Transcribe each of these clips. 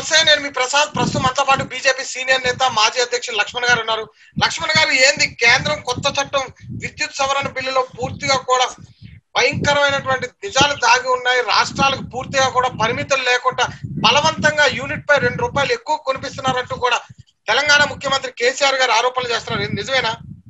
నమస్తే నేను మీ ప్రసాద్ ప్రస్తుతం మనతో పాటు బీజేపీ సీనియర్ నేత మాజీ అధ్యక్షులు లక్ష్మణ్ గారు ఉన్నారు లక్ష్మణ్ గారు ఏంది కేంద్రం కొత్త చట్టం విద్యుత్ సవరణ బిల్లులో పూర్తిగా కూడా భయంకరమైనటువంటి నిజాలు దాగి ఉన్నాయి రాష్ట్రాలకు పూర్తిగా కూడా పరిమితులు లేకుండా బలవంతంగా యూనిట్ పై రెండు రూపాయలు ఎక్కువ కొనిపిస్తున్నారంటూ కూడా తెలంగాణ ముఖ్యమంత్రి కేసీఆర్ గారు ఆరోపణలు చేస్తున్నారు ఇది నిజమేనా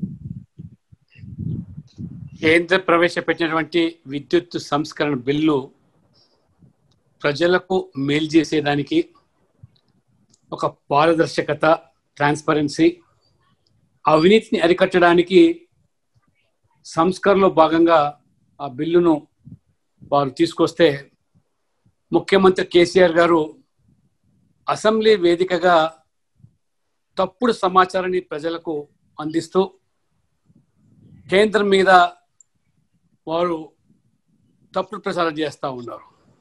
కేంద్ర ప్రవేశపెట్టినటువంటి విద్యుత్ సంస్కరణ బిల్లు ప్రజలకు మేలు చేసేదానికి ఒక పారదర్శకత ట్రాన్స్పరెన్సీ అవినీతిని అరికట్టడానికి సంస్కరణలో భాగంగా ఆ బిల్లును వారు తీసుకొస్తే ముఖ్యమంత్రి కేసీఆర్ గారు అసెంబ్లీ వేదికగా తప్పుడు సమాచారాన్ని ప్రజలకు అందిస్తూ కేంద్రం మీద వారు తప్పుడు ప్రచారం చేస్తూ ఉన్నారు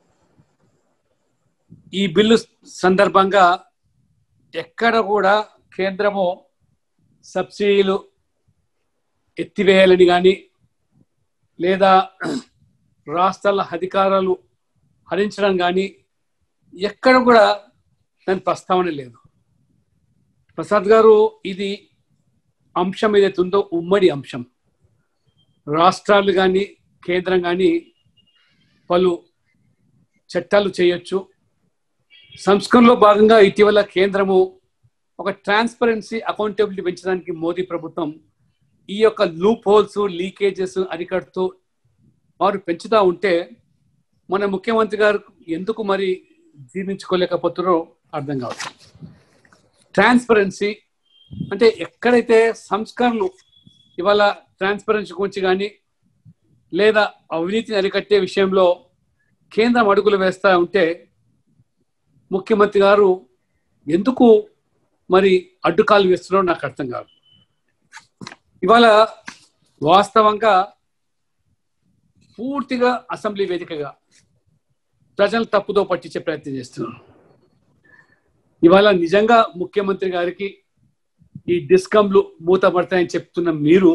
ఈ బిల్లు సందర్భంగా ఎక్కడ కూడా కేంద్రము సబ్సిడీలు ఎత్తివేయాలని కానీ లేదా రాష్ట్రాల అధికారాలు హరించడం కానీ ఎక్కడ కూడా దాని ప్రస్తావన లేదు ప్రసాద్ గారు ఇది అంశం ఏదైతే ఉందో ఉమ్మడి అంశం రాష్ట్రాలు కానీ కేంద్రం కానీ పలు చట్టాలు చేయొచ్చు సంస్కరణలో భాగంగా ఇటీవల కేంద్రము ఒక ట్రాన్స్పరెన్సీ అకౌంటబిలిటీ పెంచడానికి మోదీ ప్రభుత్వం ఈ యొక్క లూప్ హోల్స్ లీకేజెస్ అరికడుతూ వారు పెంచుతూ ఉంటే మన ముఖ్యమంత్రి గారు ఎందుకు మరి జీర్ణించుకోలేకపోతున్నారో అర్థం కావచ్చు ట్రాన్స్పరెన్సీ అంటే ఎక్కడైతే సంస్కరణలు ఇవాళ ట్రాన్స్పరెన్సీ గురించి కానీ లేదా అవినీతిని అరికట్టే విషయంలో కేంద్రం అడుగులు వేస్తూ ఉంటే ముఖ్యమంత్రి గారు ఎందుకు మరి అడ్డుకాలు వేస్తున్నారో నాకు అర్థం కాదు ఇవాళ వాస్తవంగా పూర్తిగా అసెంబ్లీ వేదికగా ప్రజలు తప్పుదో పట్టించే ప్రయత్నం చేస్తున్నారు ఇవాళ నిజంగా ముఖ్యమంత్రి గారికి ఈ డిస్కంలు మూతపడతాయని చెప్తున్న మీరు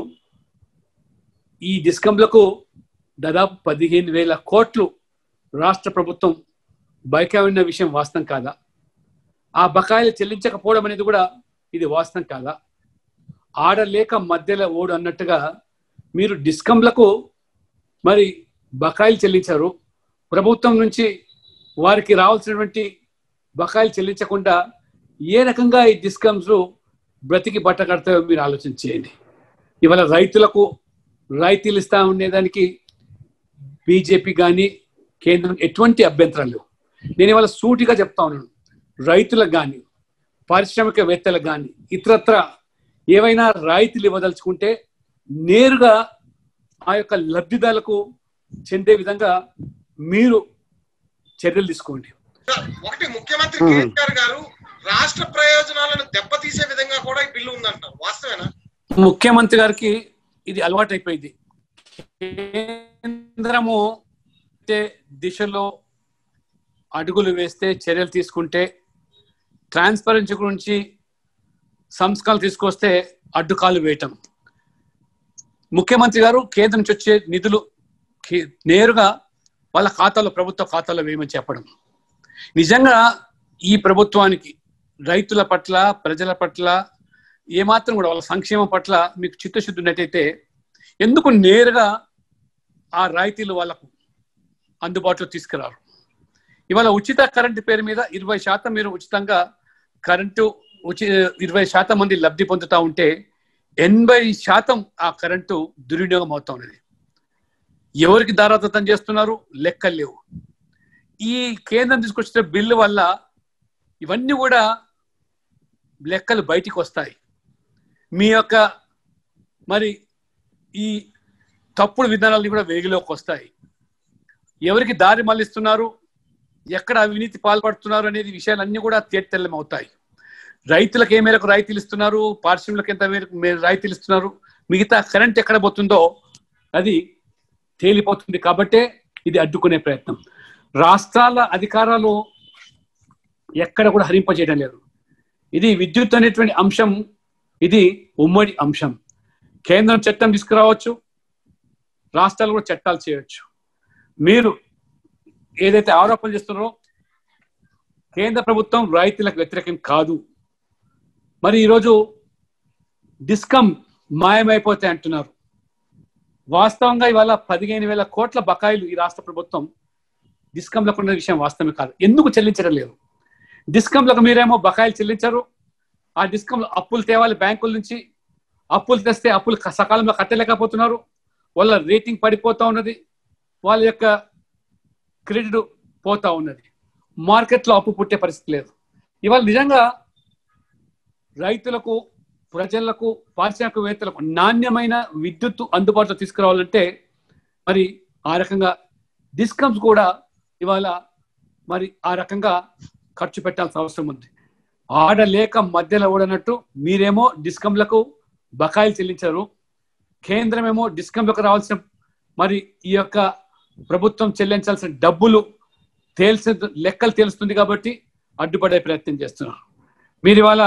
ఈ డిస్కంలకు దాదాపు పదిహేను వేల కోట్లు రాష్ట్ర ప్రభుత్వం బైకావిన్న విషయం వాస్తవం కాదా ఆ బకాయిలు చెల్లించకపోవడం అనేది కూడా ఇది వాస్తవం కాదా ఆడలేక మధ్యలో ఓడు అన్నట్టుగా మీరు డిస్కంలకు మరి బకాయిలు చెల్లించారు ప్రభుత్వం నుంచి వారికి రావాల్సినటువంటి బకాయిలు చెల్లించకుండా ఏ రకంగా ఈ డిస్కమ్స్ బ్రతికి బట్ట కడతాయో మీరు ఆలోచన చేయండి ఇవాళ రైతులకు రాయితీలు ఇస్తా ఉండేదానికి బీజేపీ కానీ కేంద్రం ఎటువంటి అభ్యంతరాలు లేవు నేను ఇవాళ సూటిగా చెప్తా ఉన్నాను రైతులకు కానీ పారిశ్రామికవేత్తలకు కానీ ఇతరత్ర ఏవైనా రాయితీలు ఇవ్వదలుచుకుంటే నేరుగా ఆ యొక్క లబ్ధిదారులకు చెందే విధంగా మీరు చర్యలు తీసుకోండి ఒకటి ముఖ్యమంత్రి కేసీఆర్ గారు రాష్ట్ర ప్రయోజనాలను దెబ్బతీసే విధంగా కూడా ఈ బిల్లు ఉందంటారు వాస్తవేనా ముఖ్యమంత్రి గారికి ఇది అలవాటు అయిపోయింది కేంద్రము దిశలో అడుగులు వేస్తే చర్యలు తీసుకుంటే ట్రాన్స్పరెన్సీ గురించి సంస్కరణలు తీసుకొస్తే అడ్డుకాలు వేయటం ముఖ్యమంత్రి గారు కేంద్రం నుంచి వచ్చే నిధులు నేరుగా వాళ్ళ ఖాతాలో ప్రభుత్వ ఖాతాలో వేయమని చెప్పడం నిజంగా ఈ ప్రభుత్వానికి రైతుల పట్ల ప్రజల పట్ల ఏమాత్రం కూడా వాళ్ళ సంక్షేమం పట్ల మీకు చిత్తశుద్ధి ఉన్నట్టయితే ఎందుకు నేరుగా ఆ రాయితీలు వాళ్ళకు అందుబాటులో తీసుకురారు ఇవాళ ఉచిత కరెంటు పేరు మీద ఇరవై శాతం మీరు ఉచితంగా కరెంటు ఉచి ఇరవై శాతం మంది లబ్ధి పొందుతూ ఉంటే ఎనభై శాతం ఆ కరెంటు దుర్వినియోగం అవుతా ఉన్నది ఎవరికి దారాదత్తం చేస్తున్నారు లెక్కలు లేవు ఈ కేంద్రం తీసుకొచ్చిన బిల్లు వల్ల ఇవన్నీ కూడా లెక్కలు బయటికి వస్తాయి మీ యొక్క మరి ఈ తప్పుడు విధానాలు కూడా వెలుగులోకి వస్తాయి ఎవరికి దారి మళ్ళిస్తున్నారు ఎక్కడ అవినీతి పాల్పడుతున్నారు అనేది విషయాలన్నీ కూడా తేటతెల్లం అవుతాయి రైతులకు ఏ మేరకు రాయితీలు ఇస్తున్నారు పారిశ్రామికలకు ఎంత మేరకు రాయితీలు ఇస్తున్నారు మిగతా కరెంట్ ఎక్కడ పోతుందో అది తేలిపోతుంది కాబట్టే ఇది అడ్డుకునే ప్రయత్నం రాష్ట్రాల అధికారాలు ఎక్కడ కూడా హరింపజేయడం లేదు ఇది విద్యుత్ అనేటువంటి అంశం ఇది ఉమ్మడి అంశం కేంద్రం చట్టం తీసుకురావచ్చు రాష్ట్రాలు కూడా చట్టాలు చేయొచ్చు మీరు ఏదైతే ఆరోపణలు చేస్తున్నారో కేంద్ర ప్రభుత్వం రైతులకు వ్యతిరేకం కాదు మరి ఈరోజు డిస్కమ్ మాయమైపోతాయి అంటున్నారు వాస్తవంగా ఇవాళ పదిహేను వేల కోట్ల బకాయిలు ఈ రాష్ట్ర ప్రభుత్వం డిస్కంలకు ఉన్న విషయం వాస్తవమే కాదు ఎందుకు చెల్లించడం లేదు డిస్కంలకు మీరేమో బకాయిలు చెల్లించరు ఆ డిస్కంలో అప్పులు తేవాలి బ్యాంకుల నుంచి అప్పులు తెస్తే అప్పులు క- సకాలంలో కట్టలేకపోతున్నారు వాళ్ళ రేటింగ్ పడిపోతా ఉన్నది వాళ్ళ యొక్క క్రెడిట్ పోతా ఉన్నది మార్కెట్లో అప్పు పుట్టే పరిస్థితి లేదు ఇవాళ నిజంగా రైతులకు ప్రజలకు పారిశ్రామికవేత్తలకు నాణ్యమైన విద్యుత్తు అందుబాటులో తీసుకురావాలంటే మరి ఆ రకంగా డిస్కమ్స్ కూడా ఇవాళ మరి ఆ రకంగా ఖర్చు పెట్టాల్సిన అవసరం ఉంది ఆడలేక మధ్యలో ఓడనట్టు మీరేమో డిస్కంలకు బకాయిలు చెల్లించారు కేంద్రమేమో డిస్కంలకు రావాల్సిన మరి ఈ యొక్క ప్రభుత్వం చెల్లించాల్సిన డబ్బులు తేల్సి లెక్కలు తెలుస్తుంది కాబట్టి అడ్డుపడే ప్రయత్నం చేస్తున్నారు మీరు ఇవాళ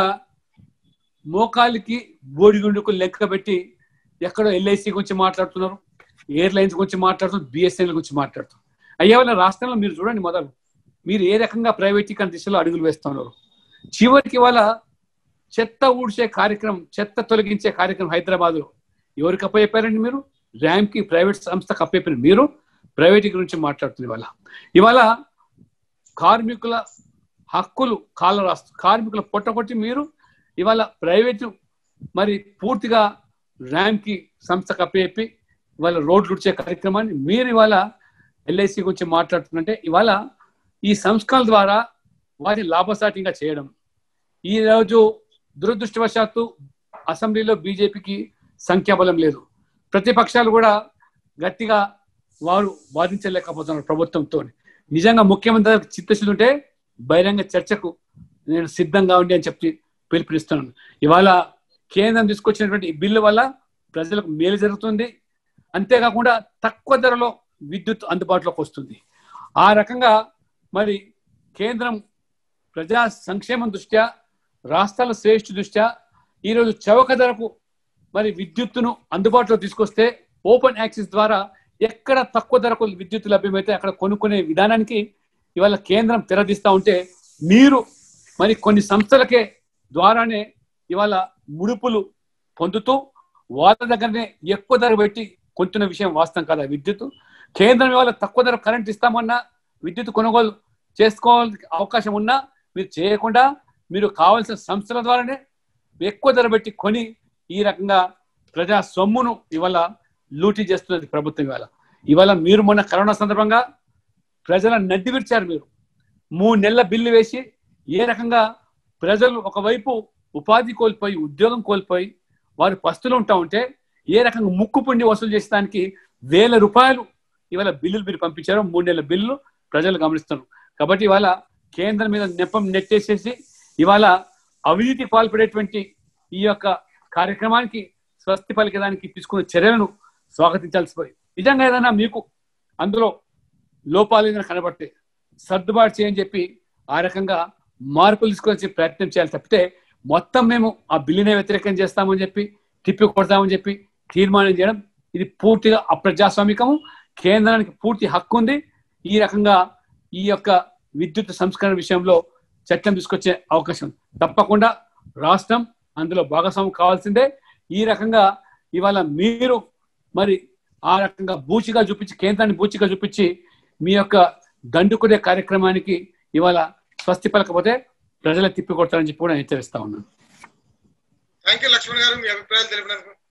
మోకాలికి బోడిగుండుకు లెక్క పెట్టి ఎక్కడో ఎల్ఐసి గురించి మాట్లాడుతున్నారు ఎయిర్లైన్స్ గురించి మాట్లాడుతున్నారు బిఎస్ఎన్ఎల్ గురించి మాట్లాడుతున్నారు అయ్యే వాళ్ళ రాష్ట్రంలో మీరు చూడండి మొదలు మీరు ఏ రకంగా ప్రైవేటీకరణ దిశలో అడుగులు వేస్తున్నారు చివరికి వాళ్ళ చెత్త ఊడ్చే కార్యక్రమం చెత్త తొలగించే కార్యక్రమం హైదరాబాద్ లో ఎవరికి అప్పచెప్పారండి మీరు ర్యామ్ కి ప్రైవేట్ సంస్థకు అప్పచెప్పారు మీరు ప్రైవేట్ గురించి మాట్లాడుతుంది ఇవాళ ఇవాళ కార్మికుల హక్కులు కాల రాస్తు కార్మికుల పొట్టగొట్టి మీరు ఇవాళ ప్రైవేటు మరి పూర్తిగా ర్యామ్ కి సంస్థకు అప్పచెప్పి ఇవాళ రోడ్లు ఉడిచే కార్యక్రమాన్ని మీరు ఇవాళ ఎల్ఐసి గురించి మాట్లాడుతుంటే ఇవాళ ఈ సంస్కరణల ద్వారా వారిని లాభసాటిగా చేయడం ఈ రోజు దురదృష్టవశాత్తు అసెంబ్లీలో బీజేపీకి సంఖ్యాబలం లేదు ప్రతిపక్షాలు కూడా గట్టిగా వారు వాదించలేకపోతున్నారు ప్రభుత్వంతో నిజంగా ముఖ్యమంత్రి చిత్తశుద్ధి ఉంటే బహిరంగ చర్చకు నేను సిద్ధంగా ఉండి అని చెప్పి పిలుపునిస్తున్నాను ఇవాళ కేంద్రం తీసుకొచ్చినటువంటి ఈ బిల్లు వల్ల ప్రజలకు మేలు జరుగుతుంది అంతేకాకుండా తక్కువ ధరలో విద్యుత్ అందుబాటులోకి వస్తుంది ఆ రకంగా మరి కేంద్రం ప్రజా సంక్షేమం దృష్ట్యా రాష్ట్రాల శ్రేష్ఠ దృష్ట్యా ఈరోజు చౌక ధరకు మరి విద్యుత్తును అందుబాటులో తీసుకొస్తే ఓపెన్ యాక్సెస్ ద్వారా ఎక్కడ తక్కువ ధరకు విద్యుత్ లభ్యమైతే అక్కడ కొనుక్కునే విధానానికి ఇవాళ కేంద్రం తెరదీస్తా ఉంటే మీరు మరి కొన్ని సంస్థలకే ద్వారానే ఇవాళ ముడుపులు పొందుతూ వాళ్ళ దగ్గరనే ఎక్కువ ధర పెట్టి కొంటున్న విషయం వాస్తవం కదా విద్యుత్ కేంద్రం ఇవాళ తక్కువ ధర కరెంట్ ఇస్తామన్నా విద్యుత్ కొనుగోలు చేసుకోవాలని అవకాశం ఉన్నా మీరు చేయకుండా మీరు కావాల్సిన సంస్థల ద్వారానే ఎక్కువ ధర పెట్టి కొని ఈ రకంగా ప్రజా సొమ్మును ఇవాళ లూటీ చేస్తున్నది ప్రభుత్వం ఇవాళ ఇవాళ మీరు మొన్న కరోనా సందర్భంగా ప్రజల నడ్డి విరిచారు మీరు మూడు నెలల బిల్లు వేసి ఏ రకంగా ప్రజలు ఒకవైపు ఉపాధి కోల్పోయి ఉద్యోగం కోల్పోయి వారు పస్తులు ఉంటా ఉంటే ఏ రకంగా ముక్కు పుండి వసూలు చేసడానికి వేల రూపాయలు ఇవాళ బిల్లులు మీరు పంపించారో మూడు నెలల బిల్లు ప్రజలు గమనిస్తున్నారు కాబట్టి ఇవాళ కేంద్రం మీద నెపం నెట్టేసేసి ఇవాళ అవినీతి పాల్పడేటువంటి ఈ యొక్క కార్యక్రమానికి స్వస్తి పలికేదానికి తీసుకున్న చర్యలను స్వాగతించాల్సి పోయి నిజంగా ఏదైనా మీకు అందులో లోపాలు ఏదైనా కనబడితే సర్దుబాటు చేయని చెప్పి ఆ రకంగా మార్పులు తీసుకొచ్చే ప్రయత్నం చేయాలి తప్పితే మొత్తం మేము ఆ బిల్లునే వ్యతిరేకం చేస్తామని చెప్పి తిప్పి కొడతామని చెప్పి తీర్మానం చేయడం ఇది పూర్తిగా అప్రజాస్వామికము కేంద్రానికి పూర్తి హక్కు ఉంది ఈ రకంగా ఈ యొక్క విద్యుత్ సంస్కరణ విషయంలో చట్టం తీసుకొచ్చే అవకాశం ఉంది. తప్పకుండా రాష్ట్రం అందులో భాగస్వామ్యం కావాల్సిందే ఈ రకంగా ఇవాళ మీరు మరి ఆ రకంగా బూచిగా చూపించి కేంద్రాన్ని బూచిగా చూపించి మీ యొక్క దండుకునే కార్యక్రమానికి ఇవాళ స్వస్తి పలకపోతే ప్రజల తిప్పి కొడతారని చెప్పి కూడా హెచ్చరిస్తా ఉన్నాను థ్యాంక్ యూ లక్ష్మణ్ గారు మీ అభిప్రాయాలు తెలిపినందుకు